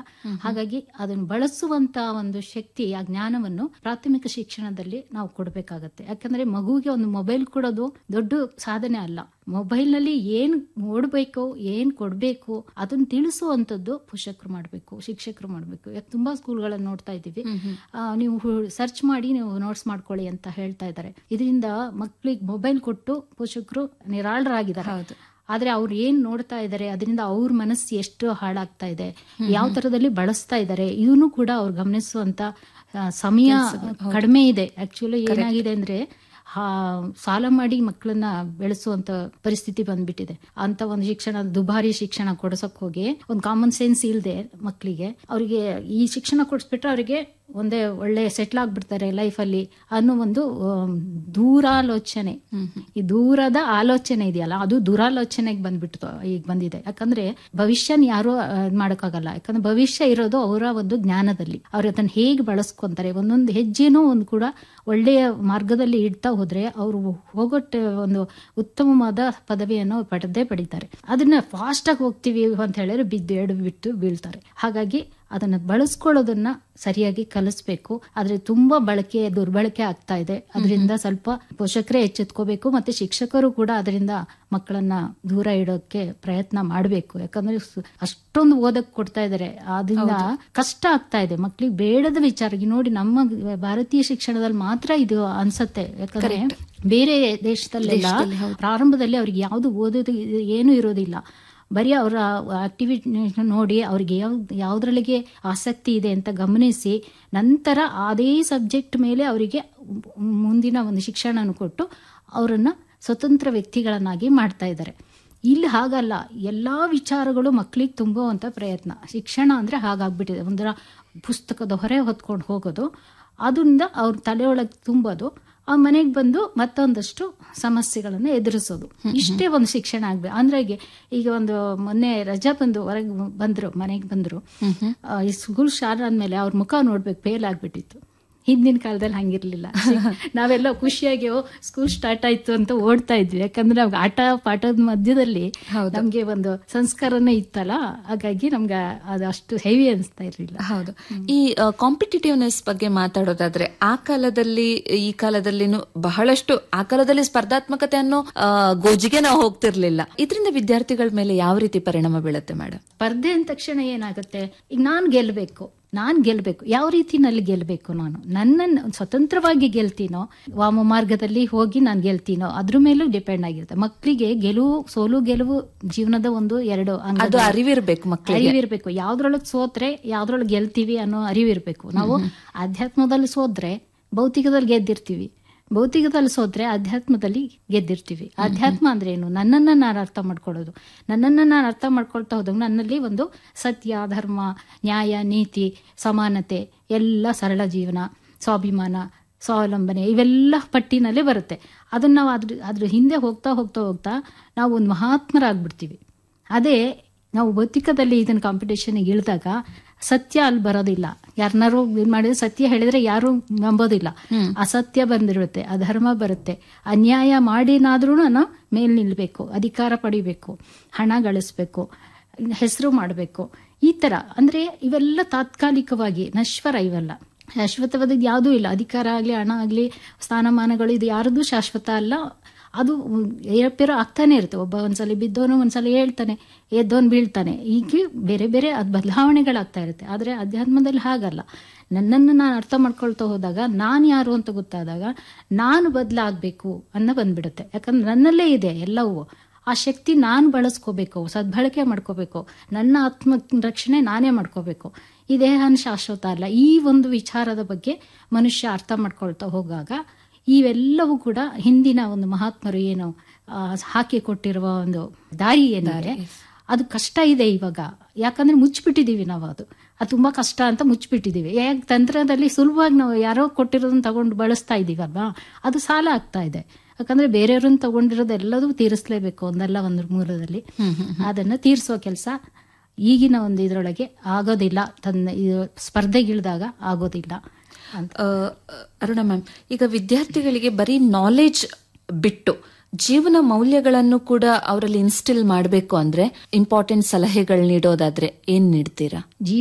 ಹಾಗಾಗಿ ಅದನ್ನು ಬಳಸುವಂತ ಒಂದು ಶಕ್ತಿ ಆ ಜ್ಞಾನವನ್ನು ಪ್ರಾಥಮಿಕ ಶಿಕ್ಷಣದಲ್ಲಿ ನಾವು ಕೊಡಬೇಕಾಗತ್ತೆ ಯಾಕಂದ್ರೆ ಮಗುವಿಗೆ ಒಂದು ಮೊಬೈಲ್ ಕೊಡೋದು ದೊಡ್ಡ ಸಾಧನೆ ಅಲ್ಲ ಮೊಬೈಲ್ ನಲ್ಲಿ ಏನ್ ನೋಡ್ಬೇಕು ಏನ್ ಕೊಡ್ಬೇಕು ಅದನ್ನ ತಿಳಿಸುವಂತದ್ದು ಪೋಷಕರು ಮಾಡ್ಬೇಕು ಶಿಕ್ಷಕರು ಮಾಡ್ಬೇಕು ಯಾಕೆ ತುಂಬಾ ಸ್ಕೂಲ್ಗಳನ್ನ ನೋಡ್ತಾ ಇದ್ದೀವಿ ಆ, ನೀವು ಸರ್ಚ್ ಮಾಡಿ ನೀವು ನೋಟ್ಸ್ ಮಾಡ್ಕೊಳ್ಳಿ ಅಂತ ಹೇಳ್ತಾ ಇದ್ದಾರೆ ಇದರಿಂದ ಮಕ್ಳಿಗೆ ಮೊಬೈಲ್ ಕೊಟ್ಟು ಪೋಷಕರು ನಿರಾಳರಾಗಿದ್ದಾರೆ ಹೌದು. ಆದ್ರೆ ಅವ್ರು ಏನ್ ನೋಡ್ತಾ ಇದ್ದಾರೆ ಅದರಿಂದ ಅವ್ರ ಮನಸ್ಸು ಎಷ್ಟು ಹಾಳಾಗ್ತಾ ಇದೆ ಯಾವ ತರದಲ್ಲಿ ಬಳಸ್ತಾ ಇದ್ದಾರೆ ಇದನ್ನು ಕೂಡ ಅವ್ರು ಗಮನಿಸುವಂತ ಆ, ಸಮಯ ಕಡಿಮೆ ಇದೆ ಆಕ್ಚುಲಿ ಏನಾಗಿದೆ ಅಂದ್ರೆ ಆ, ಸಾಲ ಮಾಡಿ ಮಕ್ಕಳನ್ನ ಬೆಳೆಸುವಂತ ಪರಿಸ್ಥಿತಿ ಬಂದ್ಬಿಟ್ಟಿದೆ ಅಂತ ಒಂದು ಶಿಕ್ಷಣ ದುಬಾರಿ ಶಿಕ್ಷಣ ಕೊಡ್ಸಕ್ ಹೋಗಿ ಒಂದು ಕಾಮನ್ ಸೆನ್ಸ್ ಇಲ್ಲದೆ ಮಕ್ಕಳಿಗೆ ಅವರಿಗೆ ಈ ಶಿಕ್ಷಣ ಕೊಡಿಸ್ಬಿಟ್ರೆ ಅವರಿಗೆ ಒಂದೇ ಒಳ್ಳೆ ಸೆಟ್ಲ್ ಆಗ್ಬಿಡ್ತಾರೆ ಲೈಫಲ್ಲಿ ಅನ್ನೋ ಒಂದು ಆಮ್, ದೂರಾಲೋಚನೆ ಈ ದೂರದ ಆಲೋಚನೆ ಇದೆಯಲ್ಲ ಅದು ದುರಾಲೋಚನೆಗೆ ಬಂದ್ಬಿಟ್ಟು ಈಗ ಬಂದಿದೆ ಯಾಕಂದ್ರೆ ಭವಿಷ್ಯನ ಯಾರು ಮಾಡಕ್ಕಾಗಲ್ಲ ಯಾಕಂದ್ರೆ ಭವಿಷ್ಯ ಇರೋದು ಅವರ ಒಂದು ಜ್ಞಾನದಲ್ಲಿ ಅವ್ರು ಅದನ್ನ ಹೇಗೆ ಬಳಸ್ಕೊಂತಾರೆ ಒಂದೊಂದು ಹೆಜ್ಜೆನೂ ಒಂದು ಕೂಡ ಒಳ್ಳೆಯ ಮಾರ್ಗದಲ್ಲಿ ಇಡ್ತಾ ಹೋದ್ರೆ ಅವರು ಹೋಗೋಟ್ ಒಂದು ಉತ್ತಮವಾದ ಪದವಿಯನ್ನು ಪಡೆದೇ ಪಡಿತಾರೆ ಅದನ್ನ ಫಾಸ್ಟ್ ಆಗಿ ಹೋಗ್ತೀವಿ ಅಂತ ಹೇಳಿದ್ರೆ ಬಿದ್ದು ಎಡು ಬಿಟ್ಟು ಬೀಳ್ತಾರೆ ಹಾಗಾಗಿ ಅದನ್ನ ಬಳಸ್ಕೊಳ್ಳೋದನ್ನ ಸರಿಯಾಗಿ ಕಲಿಸ್ಬೇಕು ಆದ್ರೆ ತುಂಬಾ ಬಳಕೆ ದುರ್ಬಳಕೆ ಆಗ್ತಾ ಇದೆ ಅದರಿಂದ ಸ್ವಲ್ಪ ಪೋಷಕರೇ ಎಚ್ಚೆತ್ಕೋಬೇಕು ಮತ್ತೆ ಶಿಕ್ಷಕರು ಕೂಡ ಅದರಿಂದ ಮಕ್ಕಳನ್ನ ದೂರ ಇಡೋಕೆ ಪ್ರಯತ್ನ ಮಾಡಬೇಕು ಯಾಕಂದ್ರೆ ಸು- ಅಷ್ಟೊಂದು ಓದಕ್ ಕೊಡ್ತಾ ಇದಾರೆ ಅದರಿಂದ ಕಷ್ಟ ಆಗ್ತಾ ಇದೆ ಮಕ್ಳಿಗೆ ಬೇಡದ ವಿಚಾರ ಈಗ ನೋಡಿ ನಮ್ಮ ಭಾರತೀಯ ಶಿಕ್ಷಣದಲ್ಲಿ ಮಾತ್ರ ಇದು ಅನ್ಸತ್ತೆ ಯಾಕಂದ್ರೆ ಬೇರೆ ದೇಶದಲ್ಲೆಲ್ಲ ಪ್ರಾರಂಭದಲ್ಲಿ ಅವ್ರಿಗೆ ಯಾವ್ದು ಓದೋದು ಏನು ಇರೋದಿಲ್ಲ ಬರೀ ಅವರ ಆಕ್ಟಿವಿಟಿ ನೋಡಿ ಅವ್ರಿಗೆ ಯಾವ ಯಾವ್ದ್ರಲ್ಲಿಗೆ ಆಸಕ್ತಿ ಇದೆ ಅಂತ ಗಮನಿಸಿ ನಂತರ ಅದೇ ಸಬ್ಜೆಕ್ಟ್ ಮೇಲೆ ಅವರಿಗೆ ಮುಂದಿನ ಒಂದು ಶಿಕ್ಷಣ ಕೊಟ್ಟು ಅವರನ್ನ ಸ್ವತಂತ್ರ ವ್ಯಕ್ತಿಗಳನ್ನಾಗಿ ಮಾಡ್ತಾ ಇದ್ದಾರೆ ಇಲ್ಲಿ ಹಾಗಲ್ಲ ಎಲ್ಲಾ ವಿಚಾರಗಳು ಮಕ್ಕಳಿಗೆ ತುಂಬುವಂತ ಪ್ರಯತ್ನ ಶಿಕ್ಷಣ ಅಂದ್ರೆ ಹಾಗಾಗ್ಬಿಟ್ಟಿದೆ ಒಂದರ ಪುಸ್ತಕದ ಹೊರೆ ಹೊತ್ಕೊಂಡು ಹೋಗೋದು ಅದರಿಂದ ಅವ್ರ ತಲೆಯೊಳಗೆ ತುಂಬೋದು ಆ ಮನೆಗೆ ಬಂದು ಮತ್ತೊಂದಷ್ಟು ಸಮಸ್ಯೆಗಳನ್ನು ಎದುರಿಸೋದು ಇಷ್ಟೇ ಒಂದು ಶಿಕ್ಷಣ ಆಗ್ಬೇಕು ಅಂದ್ರೆ ಈಗ ಈಗ ಒಂದು ಮೊನ್ನೆ ರಜಾ ಬಂದು ಹೊರಗೆ ಬಂದ್ರು ಮನೆಗೆ ಬಂದ್ರು ಆ, ಈ ಸ್ಕೂಲ್ ಶಾಲೆ ಆದ್ಮೇಲೆ ಅವ್ರ ಮುಖ ನೋಡ್ಬೇಕು ಫೇಲ್ ಆಗ್ಬಿಟ್ಟಿತ್ತು ಹಿಂದಿನ ಕಾಲದಲ್ಲಿ ಹಂಗಿರ್ಲಿಲ್ಲ ನಾವೆಲ್ಲ ಖುಷಿಯಾಗಿ ಓ ಸ್ಕೂಲ್ ಸ್ಟಾರ್ಟ್ ಆಯ್ತು ಅಂತ ಓಡ್ತಾ ಇದ್ವಿ ಯಾಕಂದ್ರೆ ನಮ್ಗೆ ಆಟ ಪಾಠದ ಮಧ್ಯದಲ್ಲಿ ನಮ್ಗೆ ಒಂದು ಸಂಸ್ಕಾರನೇ ಇತ್ತಲ್ಲ ಹಾಗಾಗಿ ನಮ್ಗೆ ಅದು ಅಷ್ಟು ಹೆವಿ ಅನಿಸ್ತಾ ಇರ್ಲಿಲ್ಲ ಹೌದು ಈ ಕಾಂಪಿಟೇಟಿವ್ನೆಸ್ ಬಗ್ಗೆ ಮಾತಾಡೋದಾದ್ರೆ ಆ ಕಾಲದಲ್ಲಿ ಈ ಕಾಲದಲ್ಲಿನೂ ಬಹಳಷ್ಟು ಆ ಕಾಲದಲ್ಲಿ ಸ್ಪರ್ಧಾತ್ಮಕತೆ ಅನ್ನೋ ಆ, ಗೋಜಿಗೆ ನಾವು ಹೋಗ್ತಿರ್ಲಿಲ್ಲ ಇದರಿಂದ ವಿದ್ಯಾರ್ಥಿಗಳ ಮೇಲೆ ಯಾವ ರೀತಿ ಪರಿಣಾಮ ಬೀಳುತ್ತೆ ಮೇಡಮ್ ಸ್ಪರ್ಧೆ ಅಂದ ತಕ್ಷಣ ಏನಾಗುತ್ತೆ ಈಗ ನಾನ್ ಗೆಲ್ಬೇಕು ನಾನ್ ಗೆಲ್ಬೇಕು ಯಾವ ರೀತಿನಲ್ಲಿ ಗೆಲ್ಬೇಕು ನಾನು ನನ್ನನ್ನು ಸ್ವತಂತ್ರವಾಗಿ ಗೆಲ್ತೀನೋ ವಾಮ ಮಾರ್ಗದಲ್ಲಿ ಹೋಗಿ ನಾನು ಗೆಲ್ತೀನೋ ಅದ್ರ ಮೇಲೂ ಡಿಪೆಂಡ್ ಆಗಿರುತ್ತೆ ಮಕ್ಕಳಿಗೆ ಗೆಲುವು ಸೋಲು ಗೆಲುವು ಜೀವನದ ಒಂದು ಎರಡು ಅಂಗದ ಅದು ಅರಿವಿರ್ಬೇಕು ಮಕ್ಕಳಿಗೆ ಅರಿವಿರ್ಬೇಕು ಯಾವ್ದ್ರೊಳಗೆ ಸೋತ್ರೆ ಯಾವ್ದ್ರೊಳಗೆ ಗೆಲ್ತೀವಿ ಅನ್ನೋ ಅರಿವಿರ್ಬೇಕು ನಾವು ಅಧ್ಯಾತ್ಮದಲ್ಲಿ ಸೋದ್ರೆ ಭೌತಿಕದಲ್ಲಿ ಗೆದ್ದಿರ್ತೀವಿ ಭೌತಿಕದಲ್ಲಿ ಸೋತ್ರೆ ಅಧ್ಯಾತ್ಮದಲ್ಲಿ ಗೆದ್ದಿರ್ತೀವಿ ಅಧ್ಯಾತ್ಮ ಅಂದ್ರೆ ಏನು ನನ್ನನ್ನ ನಾನು ಅರ್ಥ ಮಾಡ್ಕೊಳ್ಳೋದು ನನ್ನನ್ನ ನಾನು ಅರ್ಥ ಮಾಡ್ಕೊಳ್ತಾ ಹೋದಾಗ ನನ್ನಲ್ಲಿ ಒಂದು ಸತ್ಯ ಧರ್ಮ ನ್ಯಾಯ ನೀತಿ ಸಮಾನತೆ ಎಲ್ಲ ಸರಳ ಜೀವನ ಸ್ವಾಭಿಮಾನ ಸ್ವಾವಲಂಬನೆ ಇವೆಲ್ಲ ಪಟ್ಟಿನಲ್ಲೇ ಬರುತ್ತೆ ಅದನ್ನ ನಾವು ಅದ್ರ ಅದ್ರ ಹಿಂದೆ ಹೋಗ್ತಾ ಹೋಗ್ತಾ ಹೋಗ್ತಾ ನಾವು ಒಂದು ಮಹಾತ್ಮರಾಗ್ಬಿಡ್ತೀವಿ ಅದೇ ನಾವು ಭೌತಿಕದಲ್ಲಿ ಇದನ್ನ ಕಾಂಪಿಟೇಷನ್ಗೆ ಇಳಿದಾಗ ಸತ್ಯ ಅಲ್ಲಿ ಬರೋದಿಲ್ಲ ಯಾರನ್ನಾರು ಏನ್ ಮಾಡಿದ್ರೆ ಸತ್ಯ ಹೇಳಿದ್ರೆ ಯಾರು ನಂಬೋದಿಲ್ಲ ಅಸತ್ಯ ಬಂದಿರುತ್ತೆ ಅಧರ್ಮ ಬರುತ್ತೆ ಅನ್ಯಾಯ ಮಾಡಿನಾದ್ರೂ ನಾವು ಮೇಲ್ ನಿಲ್ಬೇಕು ಅಧಿಕಾರ ಪಡಿಬೇಕು ಹಣ ಗಳಿಸ್ಬೇಕು ಹೆಸರು ಮಾಡಬೇಕು ಈ ತರ ಅಂದ್ರೆ ಇವೆಲ್ಲ ತಾತ್ಕಾಲಿಕವಾಗಿ ನಶ್ವರ ಇವೆಲ್ಲ ಶಾಶ್ವತವಾದ ಯಾವುದೂ ಇಲ್ಲ ಅಧಿಕಾರ ಆಗ್ಲಿ ಹಣ ಆಗ್ಲಿ ಸ್ಥಾನಮಾನಗಳು ಇದು ಯಾರದೂ ಶಾಶ್ವತ ಅಲ್ಲ ಅದು ಏರಪೇರೋ ಆಗ್ತಾನೆ ಇರುತ್ತೆ ಒಬ್ಬ ಒಂದ್ಸಲ ಬಿದ್ದವನು ಒಂದ್ಸಲ ಹೇಳ್ತಾನೆ ಎದ್ದವನು ಬೀಳ್ತಾನೆ ಈಗ ಬೇರೆ ಬೇರೆ ಅದು ಬದಲಾವಣೆಗಳಾಗ್ತಾ ಇರುತ್ತೆ ಆದರೆ ಅಧ್ಯಾತ್ಮದಲ್ಲಿ ಹಾಗಲ್ಲ ನನ್ನನ್ನು ನಾನು ಅರ್ಥ ಮಾಡ್ಕೊಳ್ತಾ ಹೋದಾಗ ನಾನು ಯಾರು ಅಂತ ಗೊತ್ತಾದಾಗ ನಾನು ಬದಲಾಗಬೇಕು ಅನ್ನೋ ಬಂದ್ಬಿಡುತ್ತೆ ಯಾಕಂದ್ರೆ ನನ್ನಲ್ಲೇ ಇದೆ ಎಲ್ಲವೂ ಆ ಶಕ್ತಿ ನಾನು ಬಳಸ್ಕೋಬೇಕು ಸದ್ಬಳಕೆ ಮಾಡ್ಕೋಬೇಕು ನನ್ನ ಆತ್ಮ ರಕ್ಷಣೆ ನಾನೇ ಮಾಡ್ಕೋಬೇಕು ಈ ದೇಹನ ಶಾಶ್ವತ ಅಲ್ಲ ಈ ಒಂದು ವಿಚಾರದ ಬಗ್ಗೆ ಮನುಷ್ಯ ಅರ್ಥ ಮಾಡ್ಕೊಳ್ತಾ ಹೋಗಾಗ ಇವೆಲ್ಲವೂ ಕೂಡ ಹಿಂದಿನ ಒಂದು ಮಹಾತ್ಮರು ಏನು ಆ, ಹಾಕಿ ಕೊಟ್ಟಿರುವ ಒಂದು ದಾರಿ ಏನಿದೆ ಅದು ಕಷ್ಟ ಇದೆ ಇವಾಗ ಯಾಕಂದ್ರೆ ಮುಚ್ಚಿಬಿಟ್ಟಿದೀವಿ ನಾವು ಅದು ಅದು ತುಂಬಾ ಕಷ್ಟ ಅಂತ ಮುಚ್ಚಿಬಿಟ್ಟಿದೀವಿ ಯಾಕೆ ತಂತ್ರದಲ್ಲಿ ಸುಲಭವಾಗಿ ನಾವು ಯಾರೋ ಕೊಟ್ಟಿರೋದನ್ನ ತಗೊಂಡು ಬಳಸ್ತಾ ಇದೀವಲ್ವಾ ಅದು ಸಾಲ ಆಗ್ತಾ ಇದೆ ಯಾಕಂದ್ರೆ ಬೇರೆಯವ್ರನ್ನ ತಗೊಂಡಿರೋದು ಎಲ್ಲದೂ ತೀರಿಸ್ಲೇಬೇಕು ಒಂದಲ್ಲ ಒಂದು ಮೂಲದಲ್ಲಿ ಅದನ್ನ ತೀರಿಸೋ ಕೆಲಸ ಈಗಿನ ಒಂದು ಇದರೊಳಗೆ ಆಗೋದಿಲ್ಲ ತನ್ನ ಇದು ಸ್ಪರ್ಧೆಗಿಳಿದಾಗ ಆಗೋದಿಲ್ಲ ಅಂತ ಆ, ಅರುಣ ಮ್ಯಾಮ್ ಈಗ ವಿದ್ಯಾರ್ಥಿಗಳಿಗೆ ಬರೀ ನಾಲೆಜ್ ಬಿಟ್ಟು ಜೀವನ ಮೌಲ್ಯಗಳನ್ನು ಕೂಡ ಅವರಲ್ಲಿ ಇನ್ಸ್ಟಿಲ್ ಮಾಡಬೇಕು ಅಂದ್ರೆ ಇಂಪಾರ್ಟೆಂಟ್ ಸಲಹೆಗಳು ನೀಡೋದಾದ್ರೆ ಏನ್ ನೀಡ್ತೀರಾ